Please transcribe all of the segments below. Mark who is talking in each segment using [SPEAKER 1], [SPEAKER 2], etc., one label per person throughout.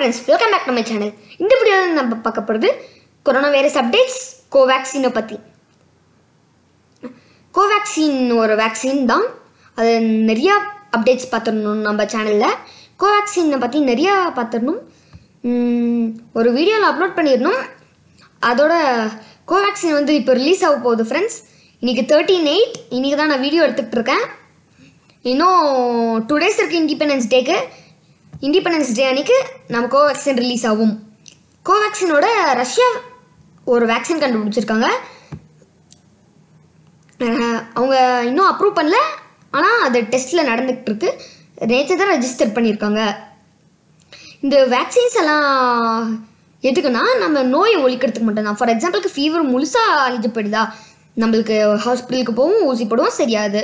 [SPEAKER 1] friends welcome back to my channel இந்த வீடியோவில் நம்ம பார்க்க போகிறது கொரோனா வைரஸ் அப்டேட்ஸ் கோவேக்சினை பற்றி கோவேக்சின் ஒரு வேக்சின் தான் அது நிறையா அப்டேட்ஸ் பார்த்துடணும் நம்ம சேனலில் கோவேக்சினை பற்றி நிறையா பார்த்துடணும் உம், ஒரு வீடியோவில் அப்லோட் பண்ணிடணும் அதோட கோவேக்சின் வந்து இப்போ ரிலீஸ் ஆக போகுது ஃப்ரெண்ட்ஸ் இன்றைக்கி தேர்ட்டீன் எயிட் இன்றைக்கி தான் நான் வீடியோ எடுத்துகிட்டு இருக்கேன் இன்னும் டூ டேஸ் இருக்குது இண்டிபெண்டன்ஸ் டேக்கு இண்டிபெண்டன்ஸ் டே அன்னைக்கு நம்ம கோவேக்சின் ரிலீஸ் ஆகும் கோவேக்சினோட ரஷ்யா ஒரு வேக்சின் கண்டுபிடிச்சிருக்காங்க அஹ் அவங்க இன்னும் அப்ரூவ் பண்ணல ஆனால் அது டெஸ்ட்டில் நடந்துகிட்டு இருக்கு நேற்று தான் ரெஜிஸ்டர் பண்ணியிருக்காங்க இந்த வேக்சின்ஸ் எல்லாம் எதுக்குன்னா நம்ம நோயை ஒழிக்கிறதுக்கு மட்டும்தான் ஃபார் எக்ஸாம்பிளுக்கு ஃபீவர் முழுசாக அழிஞ்சு போயிடுதா நம்மளுக்கு ஹாஸ்பிட்டலுக்கு போவோம் ஊசி போடுவோம் சரியாது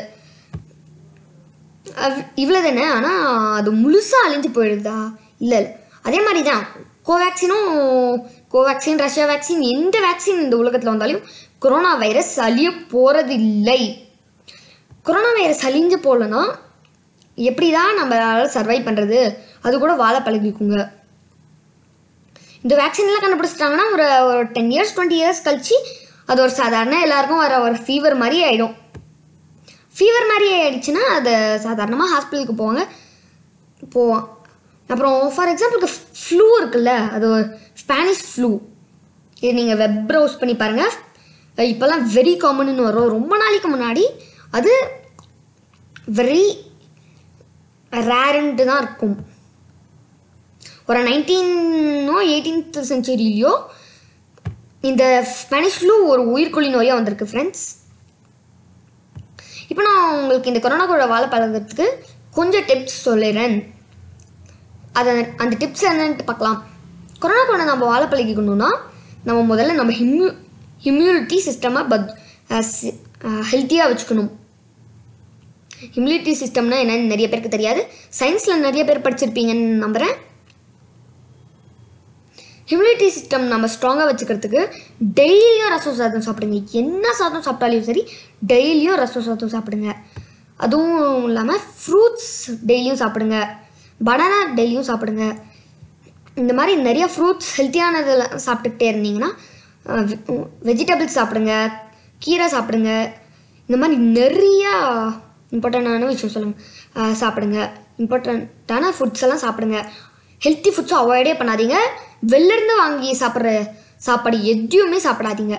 [SPEAKER 1] இவ்வளோ தானே ஆனால் அது முழுசாக அழிஞ்சு போயிடுதா இல்லை இல்லை அதே மாதிரி தான் கோவேக்சினும் கோவேக்சின் ரஷ்யா வேக்சின் எந்த வேக்சின் இந்த உலகத்தில் வந்தாலும் கொரோனா வைரஸ் அழிய போகிறது இல்லை கொரோனா வைரஸ் அழிஞ்சு போகலன்னா எப்படி தான் நம்மளால் சர்வை பண்ணுறது அது கூட வாழ பழகிக்குங்க இந்த வேக்சின்லாம் கண்டுபிடிச்சிட்டாங்கன்னா ஒரு ஒரு டென் இயர்ஸ் டுவெண்ட்டி இயர்ஸ் கழிச்சு அது ஒரு சாதாரண எல்லாருக்கும் வர ஒரு ஃபீவர் மாதிரி ஆகிடும் ஃபீவர் மாதிரி ஆயிடுச்சுன்னா அது சாதாரணமாக ஹாஸ்பிட்டலுக்கு போவாங்க போவான் அப்புறம் ஃபார் எக்ஸாம்பிளுக்கு ஃப்ளூ இருக்குல்ல அது ஒரு ஸ்பானிஷ் ஃப்ளூ இது நீங்கள் வெப் ப்ரௌஸ் பண்ணி பாருங்கள் இப்போல்லாம் வெரி காமன்னு வரும் ரொம்ப நாளைக்கு முன்னாடி அது வெரி ரேரண்ட்டு தான் இருக்கும் ஒரு நைன்டீனோ எயிட்டீன்த் செஞ்சுரியிலையோ இந்த ஸ்பானிஷ் ஃப்ளூ ஒரு உயிர்கொல்லி நோயாக வந்திருக்கு ஃப்ரெண்ட்ஸ் இப்போ நான் உங்களுக்கு இந்த கொரோனா கூட வாழ பழகிறதுக்கு கொஞ்சம் டிப்ஸ் சொல்லிடுறேன் அதை அந்த டிப்ஸ் என்னன்ட்டு பார்க்கலாம் கொரோனா கூட நம்ம வாழ பழகிக்கணும்னா நம்ம முதல்ல நம்ம இம்யூ இம்யூனிட்டி சிஸ்டமை பத் ஹெல்த்தியாக வச்சுக்கணும் இம்யூனிட்டி சிஸ்டம்னா என்னன்னு நிறைய பேருக்கு தெரியாது சயின்ஸில் நிறைய பேர் படிச்சிருப்பீங்கன்னு நம்புகிறேன் இம்யூனிட்டி சிஸ்டம் நம்ம ஸ்ட்ராங்காக வச்சுக்கிறதுக்கு டெய்லியும் ரசம் சாதம் சாப்பிடுங்க என்ன சாதம் சாப்பிட்டாலும் சரி டெய்லியும் ரசம் சாதம் சாப்பிடுங்க அதுவும் இல்லாமல் ஃப்ரூட்ஸ் டெய்லியும் சாப்பிடுங்க பனானா டெய்லியும் சாப்பிடுங்க இந்த மாதிரி நிறைய ஃப்ரூட்ஸ் ஹெல்த்தியானதெல்லாம் சாப்பிட்டுக்கிட்டே இருந்தீங்கன்னா வெஜிடபிள்ஸ் சாப்பிடுங்க கீரை சாப்பிடுங்க இந்த மாதிரி நிறையா இம்பார்ட்டண்ட்டான விஷயம் சொல்லுங்க அஹ் சாப்பிடுங்க இம்பார்ட்டண்ட்டான ஃபுட்ஸ் எல்லாம் சாப்பிடுங்க ஹெல்த்தி ஃபுட்ஸும் அவாய்டே பண்ணாதீங்க வெளிலேருந்து வாங்கி சாப்பிட்ற சாப்பாடு எதையுமே சாப்பிடாதீங்க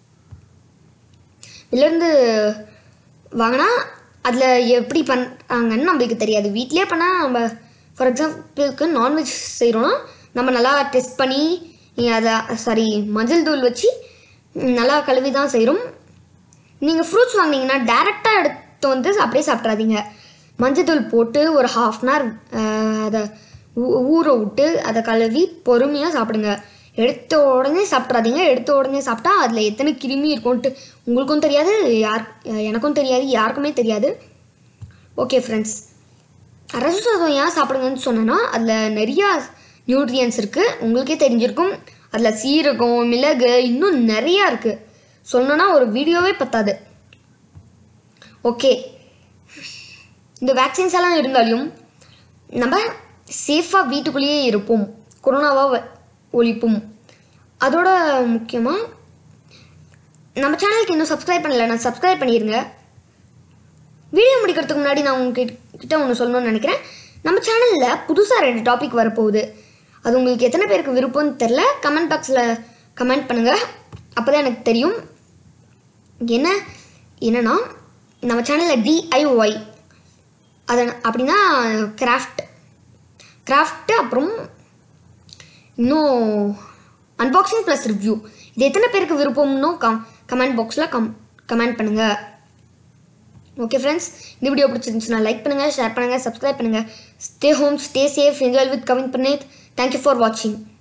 [SPEAKER 1] வெளிலேருந்து வாங்கினா அதில் எப்படி பண்ணுறாங்கன்னு நம்மளுக்கு தெரியாது வீட்டிலே பண்ணால் நம்ம ஃபார் எக்ஸாம்பிளுக்கு நான்வெஜ் செய்கிறோன்னா நம்ம நல்லா டெஸ்ட் பண்ணி அதை சாரி மஞ்சள் தூள் வச்சு ம், நல்லா கழுவி தான் செய்கிறோம் நீங்கள் ஃப்ரூட்ஸ் வாங்கினீங்கன்னா டேரெக்டாக எடுத்து வந்து அப்படியே சாப்பிட்றாதீங்க மஞ்சள் தூள் போட்டு ஒரு ஹாஃப் அன் ஹவர் அதை ஊ- ஊற விட்டு அதை கழுவி பொறுமையாக சாப்பிடுங்க எடுத்த உடனே சாப்பிட்றாதீங்க எடுத்த உடனே சாப்பிட்டா அதில் எத்தனை கிருமி இருக்கும்ன்ட்டு உங்களுக்கும் தெரியாது யார் எனக்கும் தெரியாது யாருக்குமே தெரியாது ஓகே ஃப்ரெண்ட்ஸ் ரசம் சாதம் ஏன் சாப்பிடுங்கன்னு சொன்னேன்னா அதில் நிறையா நியூட்ரியன்ஸ் இருக்குது உங்களுக்கே தெரிஞ்சிருக்கும் அதில் சீரகம் மிளகு இன்னும் நிறையா இருக்குது சொல்லணுன்னா ஒரு வீடியோவே பத்தாது ஓகே இந்த வேக்சின்ஸ் எல்லாம் இருந்தாலும் நம்ம சேஃபாக வீட்டுக்குள்ளேயே இருப்போம் கொரோனாவை வ- ஒழிப்போம் அதோட முக்கியமாக நம்ம சேனலுக்கு இன்னும் சப்ஸ்கிரைப் பண்ணல நான் சப்ஸ்கிரைப் பண்ணிடுங்க வீடியோ முடிக்கிறதுக்கு முன்னாடி நான் உங்ககிட்ட கிட்ட ஒன்று சொல்லணும்னு நினைக்கிறேன் நம்ம சேனலில் புதுசாக ரெண்டு டாபிக் வரப்போகுது அது உங்களுக்கு எத்தனை பேருக்கு விருப்பம்னு தெரில கமெண்ட் பாக்ஸில் கமெண்ட் பண்ணுங்கள் அப்போ தான் எனக்கு தெரியும் என்ன என்னன்னா நம்ம சேனலில் டிஐஒய் அது அப்படின்னா கிராஃப்ட் கிராஃப்ட் அப்புறம் இன்னும் அன்பாக்சிங் ப்ளஸ் ரிவ்யூ இது எத்தனை பேருக்கு விருப்பம்னு கம் கமெண்ட் பாக்ஸில் கம் கமெண்ட் பண்ணுங்கள் ஓகே ஃப்ரெண்ட்ஸ் இந்த வீடியோ பிடிச்சிருந்துச்சுன்னா லைக் பண்ணுங்கள் ஷேர் பண்ணுங்கள் சப்ஸ்கிரைப் பண்ணுங்கள் stay home stay safe enjoy with Kavin பண்ணேத் தேங்க்யூ ஃபார் வாட்சிங்